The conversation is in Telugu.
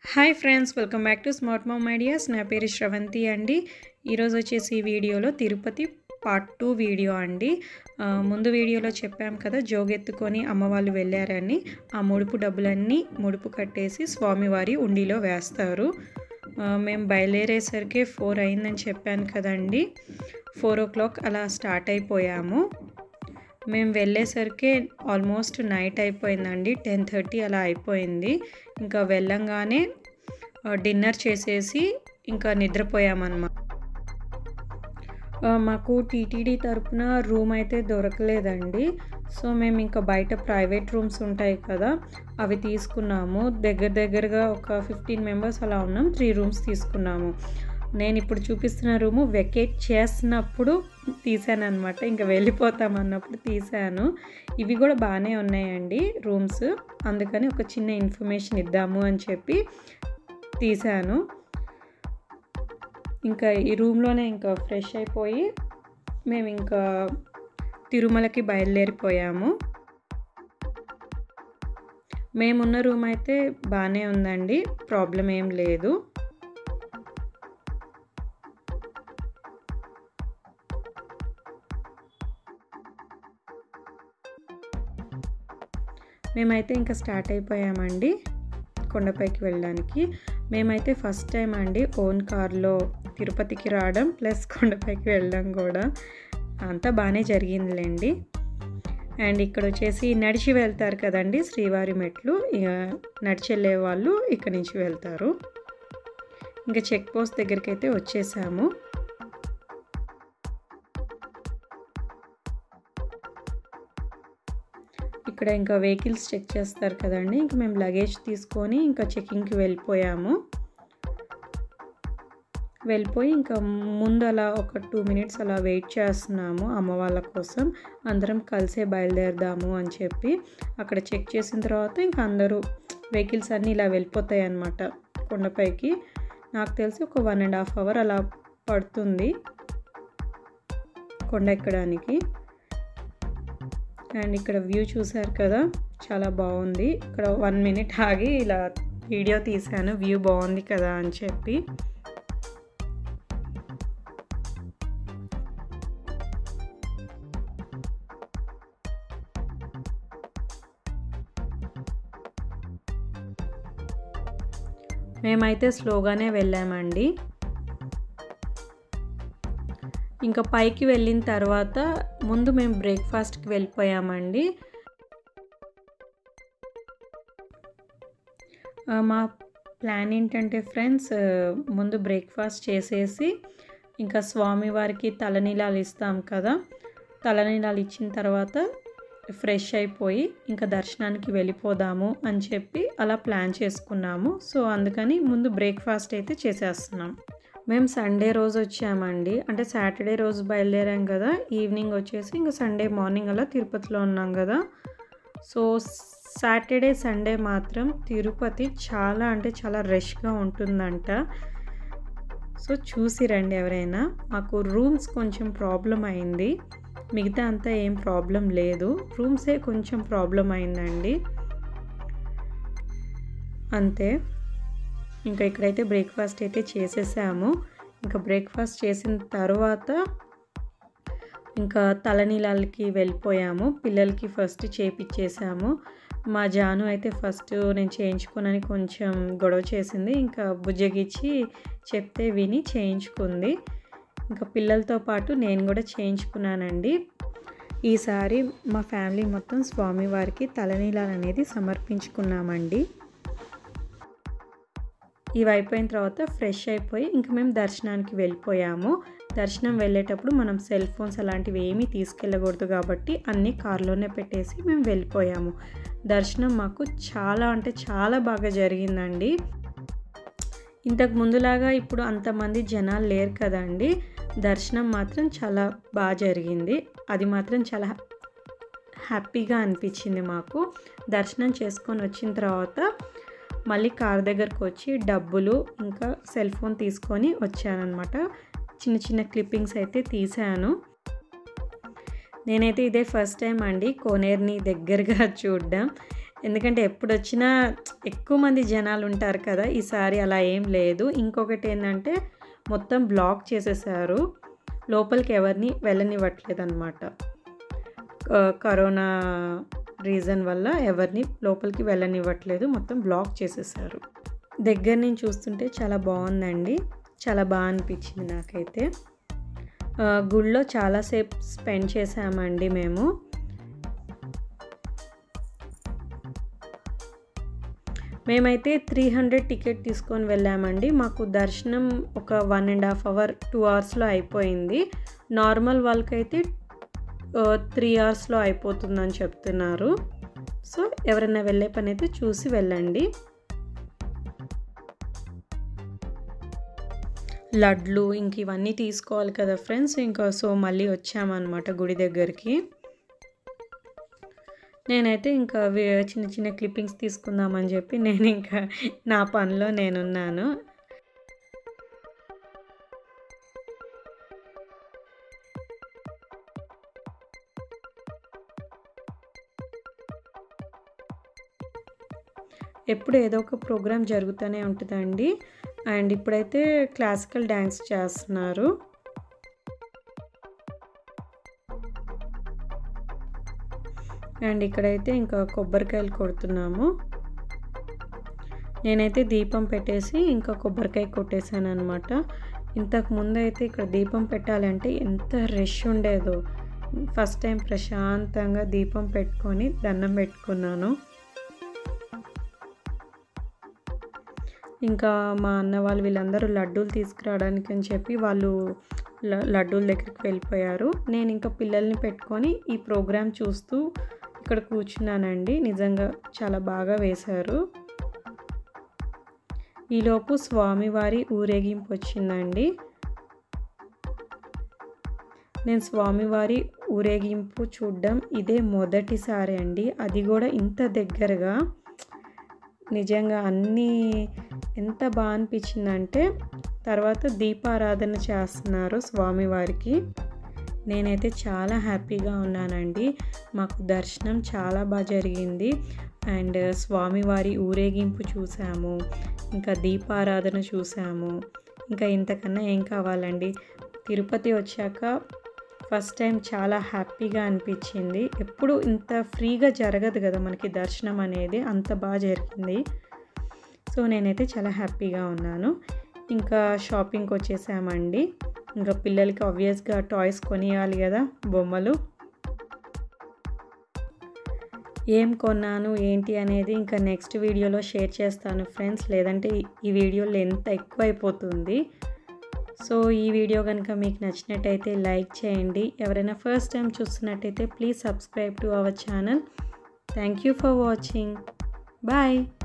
hi friends welcome back to smart mom ideas నా పేరు శ్రవంతి అండి ఈరోజు వచ్చేసి ఈ వీడియోలో తిరుపతి పార్ట్ టూ వీడియో అండి ఆ, ముందు వీడియోలో చెప్పాం కదా జోగెత్తుకొని అమ్మవాళ్ళు వెళ్ళారని ఆ ముడుపు డబ్బులన్నీ ముడుపు కట్టేసి స్వామివారి ఉండిలో వేస్తారు ఆ, మేము బయలుదేరేసరికి ఫోర్ అయిందని చెప్పాను కదండి ఫోర్ ఓ క్లాక్ అలా స్టార్ట్ అయిపోయాము మేము వెళ్ళేసరికి ఆల్మోస్ట్ నైట్ అయిపోయిందండి టెన్ థర్టీ అలా అయిపోయింది ఇంకా వెళ్ళంగానే ఆ, డిన్నర్ చేసేసి ఇంకా నిద్రపోయామన్నమాట ఆ, మాకు టీటీడీ తరపున రూమ్ అయితే దొరకలేదండి సో మేము ఇంకా బయట ప్రైవేట్ రూమ్స్ ఉంటాయి కదా అవి తీసుకున్నాము దగ్గర దగ్గరగా ఒక ఫిఫ్టీన్ మెంబర్స్ అలా ఉన్నాం త్రీ రూమ్స్ తీసుకున్నాము నేను ఇప్పుడు చూపిస్తున్న రూము వెకేట్ చేస్తున్నప్పుడు తీసాను అనమాట ఇంకా వెళ్ళిపోతాం అన్నప్పుడు తీసాను ఇవి కూడా బాగానే ఉన్నాయండి రూమ్స్ అందుకని ఒక చిన్న ఇన్ఫర్మేషన్ ఇద్దాము అని చెప్పి తీసాను ఇంకా ఈ రూమ్లోనే ఇంకా ఫ్రెష్ అయిపోయి మేము ఇంకా తిరుమలకి బయలుదేరిపోయాము మేమున్న రూమ్ అయితే బాగానే ఉందండి ప్రాబ్లం ఏం లేదు మేమైతే ఇంకా స్టార్ట్ అయిపోయామండి కొండపైకి వెళ్ళడానికి మేమైతే ఫస్ట్ టైం అండి ఓన్ కార్లో తిరుపతికి రావడం ప్లస్ కొండపైకి వెళ్ళడం కూడా అంతా బాగానే జరిగిందిలేండి అండ్ ఇక్కడ వచ్చేసి నడిచి వెళ్తారు కదండి శ్రీవారి మెట్లు ఇక నడిచి వెళ్ళే వాళ్ళు ఇక్కడ నుంచి వెళ్తారు ఇంకా చెక్ పోస్ట్ దగ్గరికి అయితే వచ్చేసాము ఇక్కడ ఇంకా వెహికల్స్ చెక్ చేస్తారు కదండి ఇంకా మేము లగేజ్ తీసుకొని ఇంకా చెకింగ్కి వెళ్ళిపోయాము వెళ్ళిపోయి ఇంకా ముందు అలా ఒక టూ మినిట్స్ అలా వెయిట్ చేస్తున్నాము అమ్మ వాళ్ళ కోసం అందరం కలిసే బయలుదేరదాము అని చెప్పి అక్కడ చెక్ చేసిన తర్వాత ఇంకా అందరూ వెహికల్స్ అన్నీ ఇలా వెళ్ళిపోతాయి అన్నమాట కొండపైకి నాకు తెలిసి ఒక వన్ అండ్ హాఫ్ అవర్ అలా పడుతుంది కొండ ఎక్కడానికి అండ్ ఇక్కడ వ్యూ చూసారు కదా చాలా బాగుంది ఇక్కడ వన్ మినిట్ ఆగి ఇలా వీడియో తీశాను వ్యూ బాగుంది కదా అని చెప్పి మేమైతే స్లోగానే వెళ్ళామండి ఇంకా పైకి వెళ్ళిన తర్వాత ముందు మేము బ్రేక్ఫాస్ట్కి వెళ్ళిపోయామండి ఆ, మా ప్లాన్ ఏంటంటే ఫ్రెండ్స్ ఆ, ముందు బ్రేక్ఫాస్ట్ చేసేసి ఇంకా స్వామివారికి తలనీలాలు ఇస్తాం కదా తలనీలాలు ఇచ్చిన తర్వాత ఫ్రెష్ అయిపోయి ఇంకా దర్శనానికి వెళ్ళిపోదాము అని చెప్పి అలా ప్లాన్ చేసుకున్నాము సో అందుకని ముందు బ్రేక్ఫాస్ట్ అయితే చేసేస్తున్నాం మేము సండే రోజు వచ్చామండి అంటే సాటర్డే రోజు బయలుదేరాం కదా ఈవినింగ్ వచ్చేసి ఇంకా సండే మార్నింగ్ అలా తిరుపతిలో ఉన్నాం కదా సో సాటర్డే సండే మాత్రం తిరుపతి చాలా అంటే చాలా రష్గా ఉంటుందంట సో చూసి రండి ఎవరైనా మాకు రూమ్స్ కొంచెం ప్రాబ్లం అయింది మిగతా అంతా ఏం ప్రాబ్లం లేదు రూమ్సే కొంచెం ప్రాబ్లం అయిందండి అంతే ఇంకా ఇక్కడైతే బ్రేక్ఫాస్ట్ అయితే చేసేసాము ఇంకా బ్రేక్ఫాస్ట్ చేసిన తర్వాత ఇంకా తలనీలాలకి వెళ్ళిపోయాము పిల్లలకి ఫస్ట్ చేపిచ్చేసాము మా జాను అయితే ఫస్ట్ నేను చేయించుకోనని కొంచెం గొడవ చేసింది ఇంకా బుజ్జగిచ్చి చెప్తే విని చేయించుకుంది ఇంకా పిల్లలతో పాటు నేను కూడా చేయించుకున్నానండి ఈసారి మా ఫ్యామిలీ మొత్తం స్వామివారికి తలనీలాలు అనేది సమర్పించుకున్నామండి ఇవి అయిపోయిన తర్వాత ఫ్రెష్ అయిపోయి ఇంకా మేము దర్శనానికి వెళ్ళిపోయాము దర్శనం వెళ్ళేటప్పుడు మనం సెల్ ఫోన్స్ అలాంటివి ఏమీ తీసుకెళ్ళకూడదు కాబట్టి అన్నీ కార్లోనే పెట్టేసి మేము వెళ్ళిపోయాము దర్శనం మాకు చాలా అంటే చాలా బాగా జరిగిందండి ఇంతకు ముందులాగా ఇప్పుడు అంతమంది జనాలు లేరు కదండి దర్శనం మాత్రం చాలా బాగా జరిగింది అది మాత్రం చాలా హ్యాపీగా అనిపించింది మాకు దర్శనం చేసుకొని వచ్చిన తర్వాత మళ్ళీ కార్ దగ్గరకు వచ్చి డబ్బులు ఇంకా సెల్ ఫోన్ తీసుకొని వచ్చానమాట చిన్న చిన్న క్లిప్పింగ్స్ అయితే తీసాను నేనైతే ఇదే ఫస్ట్ టైం అండి కోనేరుని దగ్గరగా చూడడం ఎందుకంటే ఎప్పుడు వచ్చినా ఎక్కువ మంది జనాలు ఉంటారు కదా ఈసారి అలా ఏం లేదు ఇంకొకటి ఏంటంటే మొత్తం బ్లాక్ చేసేసారు లోపలికి ఎవరిని వెళ్ళనివ్వట్లేదు అనమాట కరోనా రీజన్ వల్ల ఎవరిని లోపలికి వెళ్ళనివ్వట్లేదు మొత్తం బ్లాక్ చేసేసారు దగ్గర నుంచి చూస్తుంటే చాలా బాగుందండి చాలా బాగా అనిపించింది నాకైతే ఆ, గుళ్ళో చాలాసేపు స్పెండ్ చేసామండి మేము మేమైతే త్రీ హండ్రెడ్ టికెట్ తీసుకొని వెళ్ళామండి మాకు దర్శనం ఒక one and half hour two అవర్స్లో అయిపోయింది నార్మల్ వాళ్ళకైతే త్రీ అవర్స్లో అయిపోతుందని చెప్తున్నారు సో ఎవరైనా వెళ్ళే పని అయితే చూసి వెళ్ళండి లడ్లు ఇంక ఇవన్నీ తీసుకోవాలి కదా ఫ్రెండ్స్ ఇంకా సో మళ్ళీ వచ్చామన్నమాట గుడి దగ్గరికి నేనైతే ఇంకా వి- చిన్న చిన్న క్లిప్పింగ్స్ తీసుకుందామని చెప్పి నేను ఇంకా నా పనిలో నేనున్నాను ఎప్పుడు ఏదో ఒక ప్రోగ్రామ్ జరుగుతూనే ఉంటుందండి అండ్ ఇప్పుడైతే క్లాసికల్ డ్యాన్స్ చేస్తున్నారు అండ్ ఇక్కడైతే ఇంకా కొబ్బరికాయలు కొడుతున్నాము నేనైతే దీపం పెట్టేసి ఇంకా కొబ్బరికాయ కొట్టేశాను అనమాట ఇంతకు ముందు అయితే ఇక్కడ దీపం పెట్టాలంటే ఎంత రష్ ఉండేదో ఫస్ట్ టైం ప్రశాంతంగా దీపం పెట్టుకొని దండం పెట్టుకున్నాను ఇంకా మా అన్న వాళ్ళు వీళ్ళందరూ లడ్డూలు తీసుకురావడానికి అని చెప్పి వాళ్ళు ల- లడ్డూల దగ్గరికి వెళ్ళిపోయారు నేను ఇంకా పిల్లల్ని పెట్టుకొని ఈ ప్రోగ్రాం చూస్తూ ఇక్కడ కూర్చున్నానండి నిజంగా చాలా బాగా వేశారు ఈలోపు స్వామివారి ఊరేగింపు వచ్చిందండి నేను స్వామివారి ఊరేగింపు చూడడం ఇదే మొదటిసారి అండి అది కూడా ఇంత దగ్గరగా నిజంగా అన్నీ ఎంత బాగా అనిపించిందంటే తర్వాత దీపారాధన చేస్తున్నారు స్వామివారికి నేనైతే చాలా హ్యాపీగా ఉన్నానండి మాకు దర్శనం చాలా బాగా జరిగింది అండ్ స్వామివారి ఊరేగింపు చూసాము ఇంకా దీపారాధన చూసాము ఇంకా ఇంతకన్నా ఏం కావాలండి తిరుపతి వచ్చాక ఫస్ట్ టైం చాలా హ్యాపీగా అనిపించింది ఎప్పుడు ఇంత ఫ్రీగా జరగదు కదా మనకి దర్శనం అనేది అంత బాగా జరిగింది సో నేనైతే చాలా హ్యాపీగా ఉన్నాను ఇంకా షాపింగ్కి వచ్చేసామండి ఇంకా పిల్లలకి ఆబ్వియస్గా టాయ్స్ కొనియాలి కదా బొమ్మలు ఏం కొన్నాను ఏంటి అనేది ఇంకా నెక్స్ట్ వీడియోలో షేర్ చేస్తాను ఫ్రెండ్స్ లేదంటే ఈ వీడియో లెంత్ ఎక్కువ అయిపోతుంది సో ఈ వీడియో కనుక మీకు నచ్చినట్టయితే లైక్ చేయండి ఎవరైనా ఫస్ట్ టైం చూస్తున్నట్టయితే please subscribe to our channel thank you for watching bye